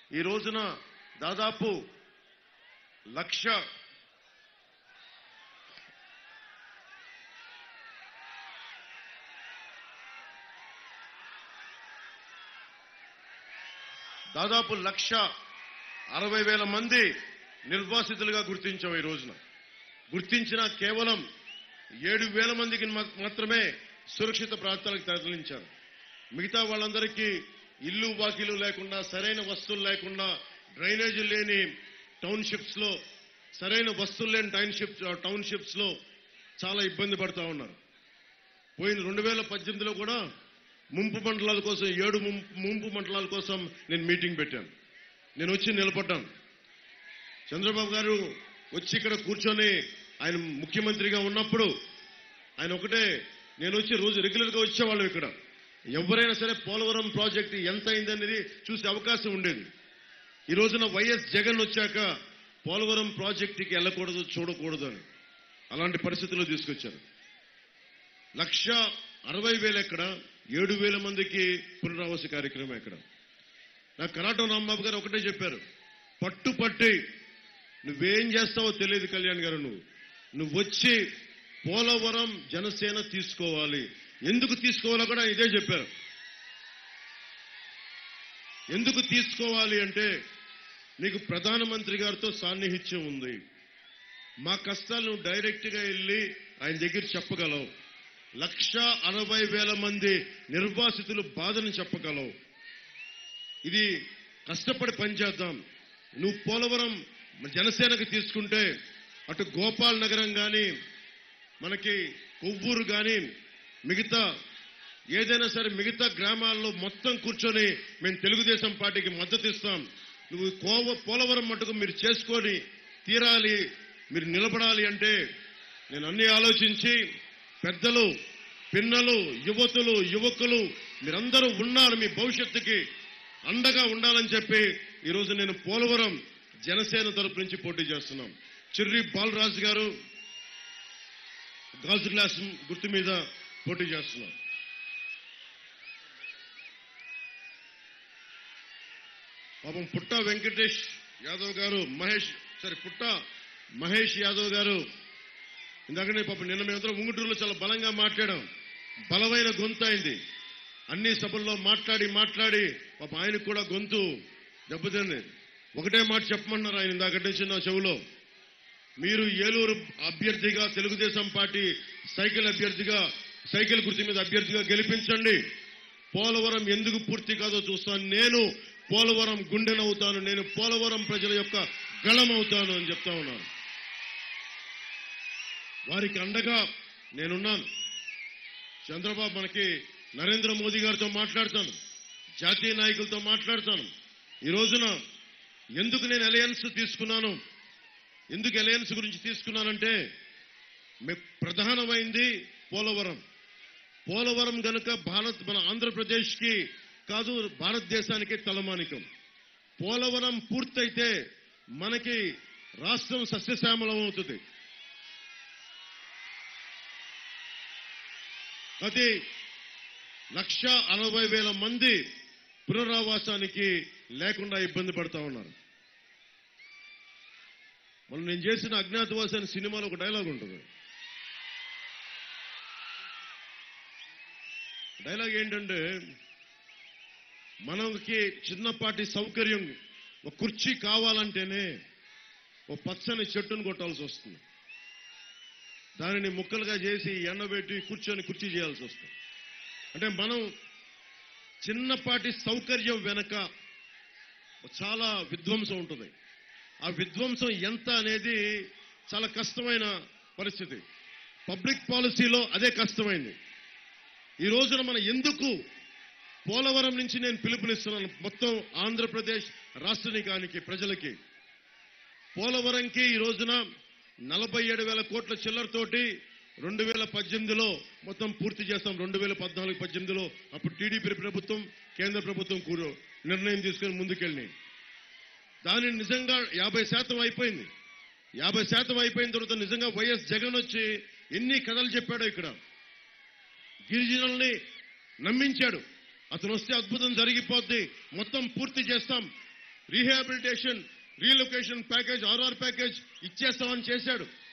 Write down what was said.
ఈ రోజున దాదాపు లక్ష దాదాపు లక్ష అరవై వేల మంది నిర్వాసితులుగా గుర్తించాం ఈ రోజున గుర్తించిన కేవలం ఏడు వేల మందికి మా- మాత్రమే సురక్షిత ప్రాంతాలకు తరలించారు మిగతా వాళ్ళందరికీ ఇల్లు వాకిలు లేకుండా సరైన వస్తువులు లేకుండా డ్రైనేజీ లేని టౌన్షిప్స్ లో సరైన వస్తువులు లేని టౌన్షిప్ టౌన్షిప్స్ లో చాలా ఇబ్బంది పడతా ఉన్నారు పోయిన రెండు వేల పద్దెనిమిదిలో కూడా ముంపు మండలాల కోసం ఏడు ముంపు ముంపు మండలాల కోసం నేను మీటింగ్ పెట్టాను నేను వచ్చి నిలబడ్డాను చంద్రబాబు గారు వచ్చి ఇక్కడ కూర్చొని ఆయన ముఖ్యమంత్రిగా ఉన్నప్పుడు ఆయన ఒకటే నేను వచ్చి రోజు రెగ్యులర్ గా వచ్చేవాళ్ళం ఇక్కడ ఎవరైనా సరే పోలవరం ప్రాజెక్ట్ ఎంత అయిందనేది చూసే అవకాశం ఉండేది ఈ రోజున వైఎస్ జగన్ వచ్చాక పోలవరం ప్రాజెక్టుకి వెళ్ళకూడదు చూడకూడదు అని అలాంటి పరిస్థితుల్లో తీసుకొచ్చారు లక్ష అరవై వేలు ఎక్కడ ఏడు వేల మందికి పునరావాస కార్యక్రమం ఎక్కడ నాకు కరాటం రాంబాబు గారు ఒకటే చెప్పారు పట్టు పట్టి నువ్వేం చేస్తావో తెలియదు కళ్యాణ్ గారు నువ్వు నువ్వు వచ్చి పోలవరం జనసేన తీసుకోవాలి ఎందుకు తీసుకోవాలో కూడా ఇదే చెప్పారు ఎందుకు తీసుకోవాలి అంటే నీకు ప్రధానమంత్రి గారితో సాన్నిహిత్యం ఉంది మా కష్టాలు నువ్వు డైరెక్ట్ గా వెళ్ళి ఆయన దగ్గర చెప్పగలవు లక్ష అరవై వేల మంది నిర్వాసితులు బాధను చెప్పగలవు ఇది కష్టపడి పనిచేద్దాం నువ్వు పోలవరం జనసేనకు తీసుకుంటే అటు గోపాల్ నగరం కానీ మనకి కొవ్వూరు కానీ మిగతా ఏదైనా సరే మిగతా గ్రామాల్లో మొత్తం కూర్చొని మేము తెలుగుదేశం పార్టీకి మద్దతు ఇస్తాం నువ్వు కోవ పోలవరం మటుకు మీరు చేసుకొని తీరాలి మీరు నిలబడాలి అంటే నేను అన్ని ఆలోచించి పెద్దలు పిన్నలు యువతులు యువకులు మీరందరూ ఉన్నారు మీ భవిష్యత్తుకి అండగా ఉండాలని చెప్పి ఈరోజు నేను పోలవరం జనసేన తరపు నుంచి పోటీ చేస్తున్నాం చిర్రి బాలరాజు గారు గాజు గ్లాస్ గుర్తు మీద పోటీ చేస్తున్నాం పాపం పుట్ట వెంకటేష్ యాదవ్ గారు మహేష్ సరే పుట్ట మహేష్ యాదవ్ గారు ఇందాకనే పాపం నిన్న మేమందరం ఉంగుటూరులో చాలా బలంగా మాట్లాడాం బలమైన గొంతు అయింది అన్ని సభల్లో మాట్లాడి మాట్లాడి పాప ఆయనకు కూడా గొంతు దెబ్బతింది ఒకటే మాట చెప్పమన్నారు ఆయన ఇందాక నుంచి నా చెవులో మీరు ఏలూరు అభ్యర్థిగా తెలుగుదేశం పార్టీ సైకిల్ అభ్యర్థిగా సైకిల్ గుర్తు మీద అభ్యర్థిగా గెలిపించండి పోలవరం ఎందుకు పూర్తి కాదో చూస్తాను నేను పోలవరం గుండెనవుతాను నేను పోలవరం ప్రజల యొక్క గళమవుతాను అని చెప్తా ఉన్నాను వారికి అండగా నేనున్నాను చంద్రబాబు మనకి నరేంద్ర మోదీ గారితో మాట్లాడతాను జాతీయ నాయకులతో మాట్లాడతాను ఈ రోజున ఎందుకు నేను అలయన్స్ తీసుకున్నాను ఎందుకు అలయన్స్ గురించి తీసుకున్నానంటే మె- ప్రధానమైంది పోలవరం పోలవరం గనుక భారత్ మన ఆంధ్రప్రదేశ్కి కాదు భారతదేశానికి తలమానికం పోలవరం పూర్తయితే మనకి రాష్ట్రం సస్యశ్యామలం అవుతుంది అది లక్ష అరవై వేల మంది పునరావాసానికి లేకుండా ఇబ్బంది పడతా ఉన్నారు మనం నేను చేసిన అజ్ఞాతవాసి అనే సినిమాలో ఒక డైలాగ్ ఉంటుంది డైలాగ్ ఏంటంటే మనకి చిన్నపాటి సౌకర్యం ఒక కుర్చీ కావాలంటేనే ఒక పచ్చని చెట్టును కొట్టాల్సి వస్తుంది దానిని ముక్కలుగా చేసి ఎండబెట్టి కూర్చొని కుర్చీ చేయాల్సి వస్తుంది అంటే మనం చిన్నపాటి సౌకర్యం వెనక చాలా విధ్వంసం ఉంటుంది ఆ విధ్వంసం ఎంత అనేది చాలా కష్టమైన పరిస్థితి పబ్లిక్ పాలసీలో అదే కష్టమైంది ఈ రోజున మనం ఎందుకు పోలవరం నుంచి నేను పిలుపునిస్తున్నాను మొత్తం ఆంధ్రప్రదేశ్ రాష్ట్రానికానికి ప్రజలకి పోలవరంకి ఈ రోజున నలభై ఏడు వేల కోట్ల చిల్లరతోటి రెండు వేల పద్దెనిమిదిలో మొత్తం పూర్తి చేస్తాం రెండు వేల పద్నాలుగు పద్దెనిమిదిలో అప్పుడు టీడీపీ ప్రభుత్వం కేంద్ర ప్రభుత్వం కూర నిర్ణయం తీసుకుని ముందుకెళ్ళి దాని నిజంగా యాభై శాతం అయిపోయింది యాభై శాతం అయిపోయిన తర్వాత నిజంగా వైఎస్ జగన్ వచ్చి ఎన్ని కథలు చెప్పాడో ఇక్కడ గిరిజనుల్ని నమ్మించాడు అతను వస్తే అద్భుతం జరిగిపోద్ది మొత్తం పూర్తి చేస్తాం rehabilitation relocation package RR package ఇచ్చేస్తామని చేశాడు